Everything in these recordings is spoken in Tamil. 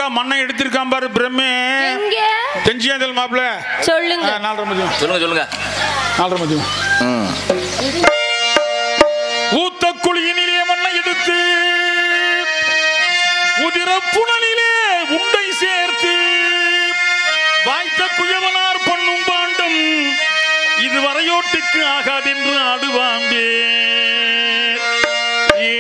அழகா மண்ணை எடுத்திருக்கான் பாரு பிரம்மே எங்க செஞ்சியாந்தல் மாப்பிள்ள சொல்லுங்க நாலரை மதியம் சொல்லுங்க சொல்லுங்க நாலரை மதியம் ம். ஊத்த குழியினிலே மண்ணை எடுத்து உதிர புனலிலே உண்டை சேர்த்து வாய்த்த குயவனார் பண்ணும் பாண்டம் இது வரையோட்டுக்கு ஆகாதென்று ஆடுவாம்பே ஏ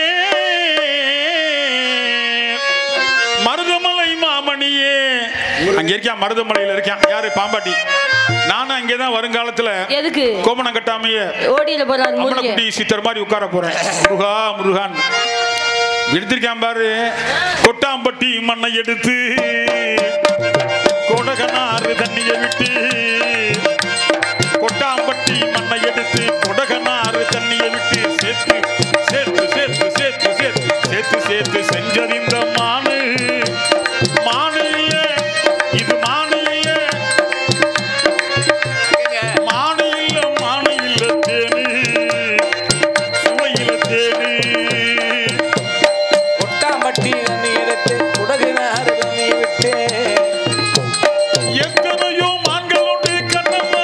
மருதமலை மாமணியே அங்க இருக்கான் மருதமலையில இருக்கான் யாரு பாம்பாட்டி நானும் அங்கேதான் வருங்காலத்துல எதுக்கு கோமணம் கட்டாமையே ஓடியில போறாரு மூலிகை அம்மனக்குட்டி சித்தர் மாதிரி உட்கார போறேன் முருகா முருகான் எடுத்திருக்கான் பாரு கொட்டாம்பட்டி மண்ணை எடுத்து கொடகனாறு தண்ணியை விட்டு கொட்டாம்பட்டி மண்ணை எடுத்து கொடகனாறு தண்ணியை விட்டு சேர்த்து சேர்த்து சேர்த்து சேர்த்து சேர்த்து சேர்த்து சேர்த்து செஞ்சது இந்த மானு மானு இல்ல இது மானு இல்ல மானு இல்ல மானு இல்ல தேனு சுவையில தேனு கொட்டாம்பட்டி தண்ணி எடுத்து குடகுனாறு தண்ணி விட்டு எத்தனையோ மான்கள் உண்டு கண்ணம்மா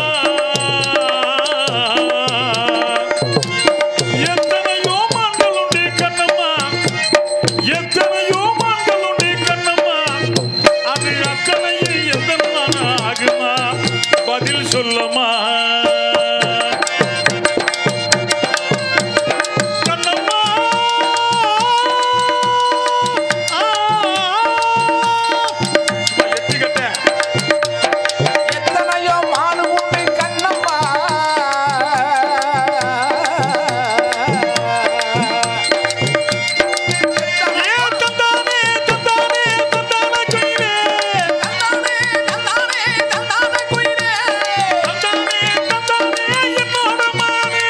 எத்தனையோ மான்கள் உண்டு கண்ணம்மா எத்தனையோ மான்கள் உண்டு கண்ணம்மா அது அத்தனையும் எத்தனை ஆகுமா பதில் சொல்லமா கண்ணம்மா சும்மா எத்திக்கிட்ட எத்தனையோ மானு உண்டு கண்ணம்மா ஏ தந்தானே தந்தானே தந்தான குயிலே தந்தானே, தந்தானே, தந்தானே குயிலே. தந்தானே தந்தானே என்னோட மானே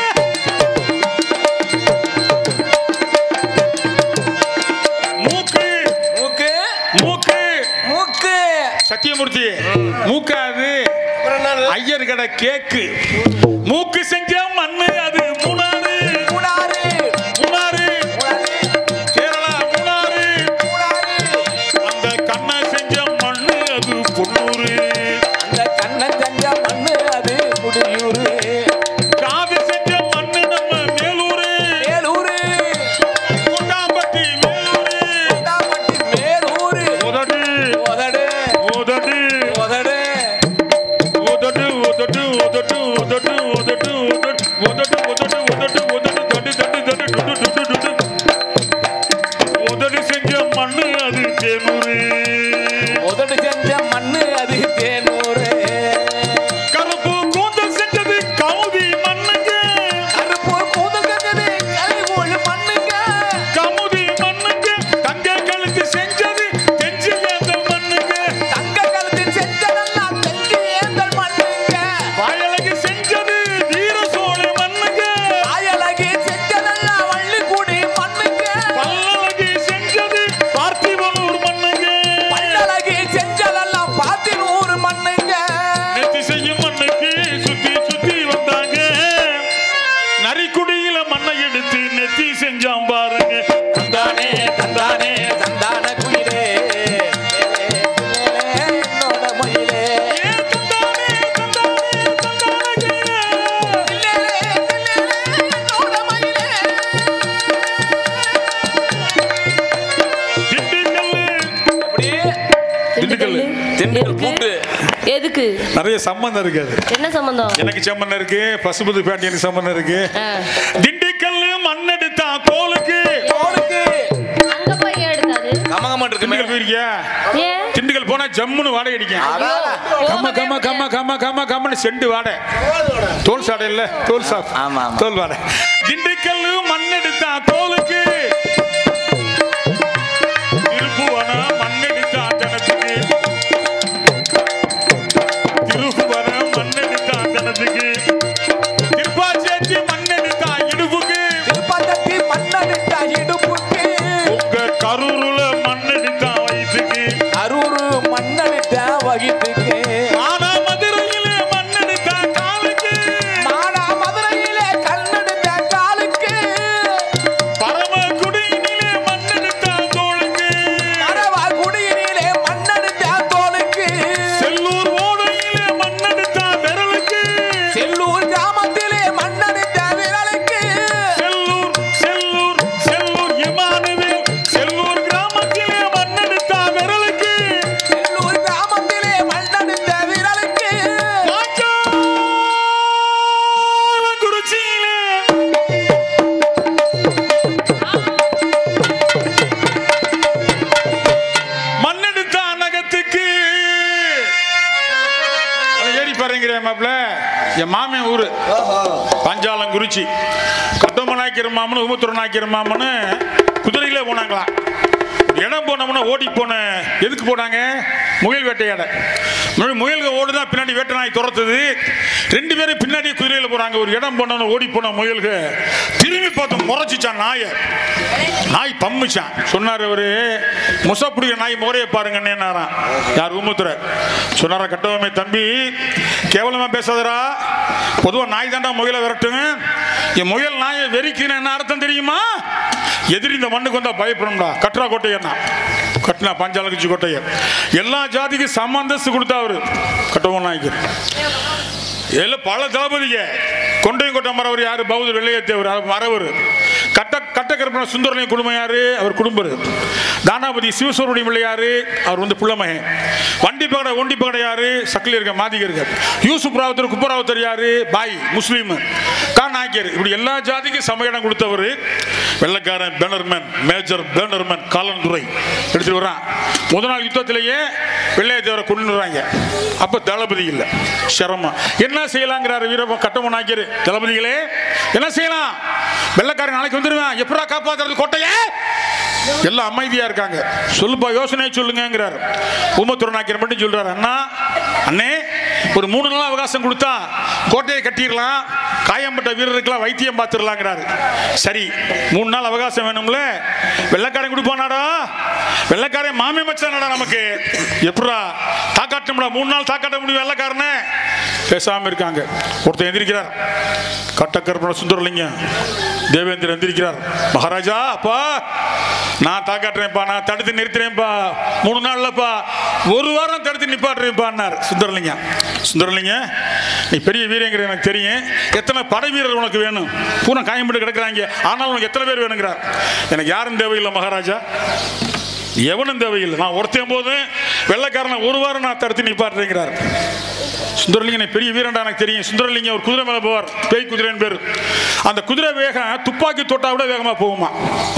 மூக்கு மூக்கு மூக்கு மூக்கு சத்தியமூர்த்தி மூக்காது ஐயர் கடை கேக்கு மூக்கு செஞ்ச மண்ணு அது மூணாறு மூணாறு மூணாறு மூணாறு கேரளா மூணாறு மூணாறு அந்த கண்ணை செஞ்ச மண்ணு அது பொன்னூறு அந்த கண்ணை செஞ்ச மண்ணு அது முடியூரு காது செஞ்ச மண்ணு நம்ம மேலூரு மேலூரு கொட்டாம்பட்டி மேலூரு கொட்டாம்பட்டி மேலூரு உதடு உதடு உதடு உதடு உதடு உதடு உதடு உதடு உதடு உதடு உதடு உதடு உதடு உதடு தடு தடு தடு டுடு டுடு டுடு உதடு செஞ்ச மண்ணு அது தேனூரு உதடு செஞ்ச மண்ணு அது தேனூரு கருப்பு கூந்தல் செஞ்சது கவுதி மண்ணுங்க கருப்பூர் கூந்தல் செஞ்சது கலைகோள் மண்ணுங்க கமுதி மண்ணுங்க தங்க கழுத்து செஞ்சது தெஞ்சு ஏந்த மண்ணுங்க தங்க கழுத்து செஞ்சதெல்லாம் தெற்கு ஏந்தல் மண்ணுங்க வாயழகு செஞ்சது வீர சோழ மண்ணுங்க ஆயலகி செஞ்சதெல்லாம் வள்ளிக்குடி மண்ணுங்க பல்லழகு செஞ்சது பார்த்திபனூர் மண்ணுங்க பல்லழகி செஞ்சதெல்லாம் பாத்தினூர் மண்ணுங்க நெத்தி செய்யும் மண்ணுக்கு சுத்தி சுத்தி வந்தாங்க நரிக்குடியில மண்ணை எடுத்து நெத்தி செஞ்சான் பாருங்க தந்தானே தந்தானே தந்தான குயிலே என்னோட மயிலே ஏ தந்தானே, தந்தானே, தந்தானே. என்னோட மயிலே திண்டுக்கல்லு. எப்படி திண்டுக்கல். திண்டுக்கல் பூட்டு. எதுக்கு நிறைய சம்பந்தம் இருக்காது என்ன சம்பந்தம் எனக்கு சம்பந்தம் இருக்கு பசுபதி பாண்டியனுக்கு சம்பந்தம் இருக்கு ஆ. திண்டுக்கல்லு மண்ணெடுத்தா கோலுக்கு தோலுக்கு அங்க போய் ஏன் எடுத்தாரு கமகமன் இருக்கு திண்டுக்கல் போயிருக்கியா ஏன் திண்டுக்கல் போனா ஜம்முன்னு வாடகை அடிக்கும் ஐயோ, கம்ம போகவே கம்ம கம்ம கம்ம கம்ம கம்மன்னு செண்டு வாடை தோல் சாடை இல்ல தோல் சாப் ஆமா, ஆமா. தோல் வாடை திண்டுக்கல்லு மண்ணெடுத்தா தோலுக்கு திருப்புவன மண்ணெடுத்தா ஜனத்துக்கு திருப்புவன மண்ணெடுத்தா ஜனத்துக்கு திருப்பாச்சேச்சி மண்ணெடுத்தா இடுப்புக்கு திருப்பத்தட்டி மண்ணடித்த இடுப்புக்கு உங்க கரூருல மண்ணெடுத்தா வயிற்றுக்கு அரூரு மண்ணடித்த வகிட்டுக்கு ஆனா மதுரையிலே மண்ணெடுத்தா காலுக்கு மாடா மதுரையிலே கண்ணெடுத்த காலுக்கு பரமக்குடியினிலே மண்ணெடுத்தா தோளுக்கு மரவ என் மாமன் ஊரு பஞ்சாலங்குறிச்சி கட்டம நாய்க்கிற மாமனு உமத்துற நாய்க்கிற மாமனு குதிரையிலே போனாங்களாம் ஒரு இடம் போனோம்னா ஓடி போன எதுக்கு போனாங்க முயல் வேட்டையாட மு- முயல்கள் ஓடுதான் பின்னாடி வேட்டை நாய் துரத்துது ரெண்டு பேரும் பின்னாடி குதிரையில் போறாங்க ஒரு இடம் போனோன்னு ஓடி போன முயல்க திரும்பி பார்த்து முறைச்சிச்சான் நாயை நாய் பம்மிச்சான் சொன்னார் அவரு முசா பிடிக்கிற நாய் முறையை பாருங்கன்னு என்னாராம் யார் ஊமுத்துற சொன்னாரா கட்டவமே தம்பி கேவலமா பேசாதடா பொதுவா நாய் தாண்டா முயலை விரட்டுங்க என் முயல் நாயை வெறிக்குன்னு என்ன அர்த்தம் தெரியுமா எதிரி இந்த மண்ணுக்கு வந்தா பயப்படும்டா கட்டுறா கோட்டையன்னா கட்டினா பஞ்சாலகுச்சி கோட்டையர் எல்லா ஜாதிக்கும் சம அந்தஸ்து கொடுத்தா அவரு கட்டவன் நாய்க்கு எல்லாம் பல தளபதிக கொண்டையும் கொட்ட மரவர் யாரு பௌத்த வெள்ளையத்தேவர் மரவர் கட்ட கட்டக்கருப்பன சுந்தரலிங்க குடும்பம் யாரு அவர் குடும்பர் தானாபதி சிவசூரனுடைய பிள்ளை யாரு அவர் வந்து புள்ளமகன் வண்டி பகடை ஒண்டி பகடை யாரு சக்கிலி இருக்க மாதிக இருக்க யூசுப் ராவத்தர் குப்பராவத்தர் யாரு பாய் முஸ்லீம் கான் நாயக்கர் இப்படி எல்லா ஜாதிக்கும் சம இடம் கொடுத்தவர் வெள்ளக்காரன் பேனர்மேன் மேஜர் பேனர்மேன் காலந்துறை எடுத்துட்டு வரான் முத நாள் யுத்தத்திலேயே வெள்ளையத்தேவரை கொண்டு வராங்க அப்ப தளபதி இல்லை சிரமம் என்ன செய்யலாங்கிறாரு வீரப்ப கட்டம நாய்க்கர் தளபதிகளே என்ன செய்யலாம் வெள்ளக்காரன் நாளைக்கு வந்துருவேன் எப்படா காப்பாத்துறது கோட்டையை எல்லாம் அமைதியா இருக்காங்க சொல்லுப்பா யோசனை சொல்லுங்கிறார் உமத்துறை நாய்க்கர் மட்டும் சொல்றாரு அண்ணா அண்ணே ஒரு மூணு நாள் அவகாசம் கொடுத்தா கோட்டையை கட்டிடலாம் காயம்பட்ட வீரருக்கெல்லாம் வைத்தியம் பார்த்துடலாங்கிறாரு சரி மூணு நாள் அவகாசம் வேணும்ல வெள்ளக்காரன் கொடுப்பானாடா வெள்ளக்காரன் மாமே மச்சானடா நமக்கு எப்படா தாக்காட்டமுடா மூணு நாள் தாக்காட்ட முடியும் வெள்ளக்காரனே பேசாம இருக்காங்க ஒருத்தர் எந்திரிக்கிறார் கட்டக்கருப்பன சுந்தரலிங்கம் தேவேந்திரன் எந்திரிக்கிறார் மகாராஜா அப்பா நான் தாக்காட்டுறேன்ப்பா நான் தடுத்து நிறுத்துறேன்ப்பா மூணு நாள்லப்பா ஒரு வாரம் தடுத்து நிப்பாட்டுறேன்ப்பான்னார் சுந்தரலிங்கம் சுந்தரலிங்கம் நீ பெரிய வீரங்கிற எனக்கு தெரியும் எத்தனை படை வீரர் உனக்கு வேணும் பூனை காயம்பட்டு கிடக்குறாங்க ஆனால் உனக்கு எத்தனை பேர் வேணுங்கிறார் எனக்கு யாரும் தேவையில்லை மகாராஜா எவனும் தேவையில்லை நான் ஒருத்தன் போது வெள்ளைக்காரனை ஒரு வாரம் நான் தடுத்து நிப்பாட்டுறேங்கிறார் சுந்தரலிங்கம் எனக்கு பெரிய வீரன்டா எனக்கு தெரியும் சுந்தரலிங்கம் ஒரு குதிரை மேலே போவார் பேய் குதிரைன்னு பேர் அந்த குதிரை வேகம் துப்பாக்கி தோட்டா விட வேகமா போகுமா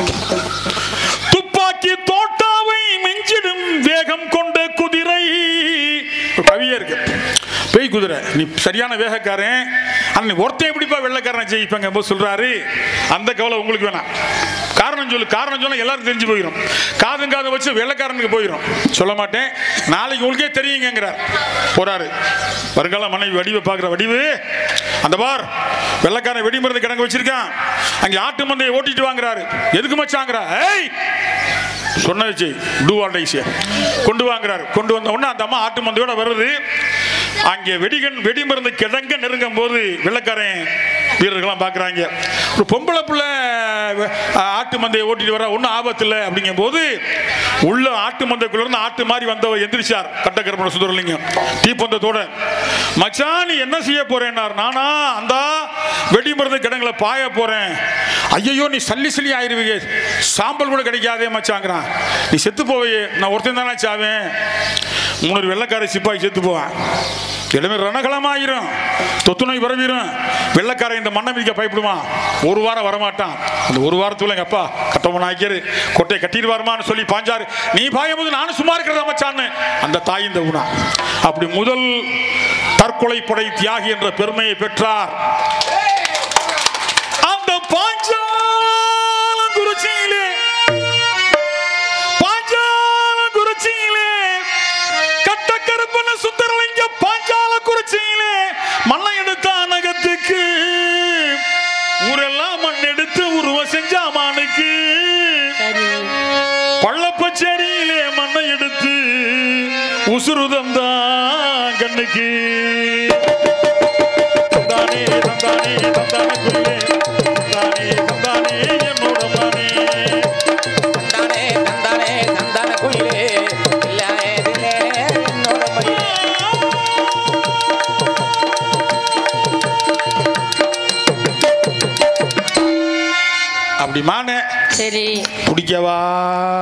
துப்பாக்கி தோட்டாவை மிஞ்சிடும் வேகம் கொண்ட குதிரை ஒரு கவியே இருக்கு பேய் குதிரை நீ சரியான வேகக்காரன் ஆனா நீ ஒருத்தன் எப்படிப்பா வெள்ளைக்காரனை ஜெயிப்பாங்க போது சொல்றாரு அந்த கவலை உங்களுக்கு வேணாம் காரணம் சொல்லு காரணம் சொன்னா எல்லாரும் தெரிஞ்சு போயிடும் காதும் காதை வச்சு வெள்ளைக்காரனுக்கு போயிடும் சொல்ல மாட்டேன் நாளைக்கு உங்களுக்கே தெரியுங்கிறார் போறாரு வருங்கால மனைவி வடிவை பார்க்குற வடிவு அந்த பார் வெள்ளைக்காரன் வெடிமருந்து கிடங்கு வச்சிருக்கான் அங்கே ஆட்டு மந்தையை ஓட்டிட்டு வாங்குறாரு எதுக்கு மச்சாங்கிறா ஏய் சொன்னது டூ ஆல் டைஸ் கொண்டு வாங்குறாரு கொண்டு வந்த உடனே அந்த அம்மா ஆட்டு மந்தையோட வருது அங்கே வெடிகன் வெடிமருந்து கிடங்க நெருங்கும் போது வெள்ளக்காரன் வீரர்கள்லாம் பார்க்குறாங்க ஒரு பொம்பளை பிள்ளை அஹ், ஆட்டு மந்தையை ஓட்டிட்டு வர ஒன்றும் ஆபத்து இல்லை அப்படிங்கும் போது உள்ள ஆட்டு மந்தைக்குள்ள இருந்து ஆட்டு மாதிரி வந்தவ எந்திரிச்சார் கட்டக்கருப்பண சுந்தரலிங்கம் தீப்பந்தத்தோட மச்சான் நீ என்ன செய்ய போறேன்னார் நானா அந்த வெடிமருந்து கிடங்குல பாய போறேன் ஐயோ நீ சல்லி சல்லி ஆயிருவீங்க சாம்பல் கூட கிடைக்காதே மச்சாங்கிறான் நீ செத்து போவையே நான் ஒருத்தன் தானே சாவேன் மூணு வெள்ளக்கார சிப்பாய் செத்து போவான் இடமே ரணகலமாயிரும் தொத்து நோய் பரவிடும் வெள்ளக்காரன் இந்த மண்ணை மிதிக்க பயப்படுவான் ஒரு வாரம் வரமாட்டான் அந்த ஒரு வாரத்துக்குள்ள எங்க அப்பா கட்டவன் ஆக்கியரு கொட்டையை கட்டிடுவாருமான்னு சொல்லி பாஞ்சாரு நீ பாயும் போது நானும் சும்மா இருக்கிறதா மச்சான்னு அந்த தாய் இந்த உணா அப்படி முதல் தற்கொலை படை தியாகி என்ற பெருமையை பெற்றார் அந்த பாஞ்சாலங்குறிச்சியிலே பாஞ்சாலங்குறிச்சியிலே கட்டக்கருப்பன சுந்தரலிங்க பாஞ்சாலங்குறிச்சியிலே மண்ணை எடுத்த அனகத்துக்கு ஊரெல்லாம் மண் எடுத்து உருவம் செஞ்ச மானுக்கு சரி பள்ளப்பச்சேரியிலே மண்ணை எடுத்து உசுருதந்தா கண்ணுக்கு தந்தானே தந்தானே தந்தான குயிலே தந்தானே தந்தானே என்னோட மானே தந்தானே தந்தானே தந்தான குயிலே இல்லாயதிலே என்னோட மயிலே அப்படி மானே சரி பிடிக்கவா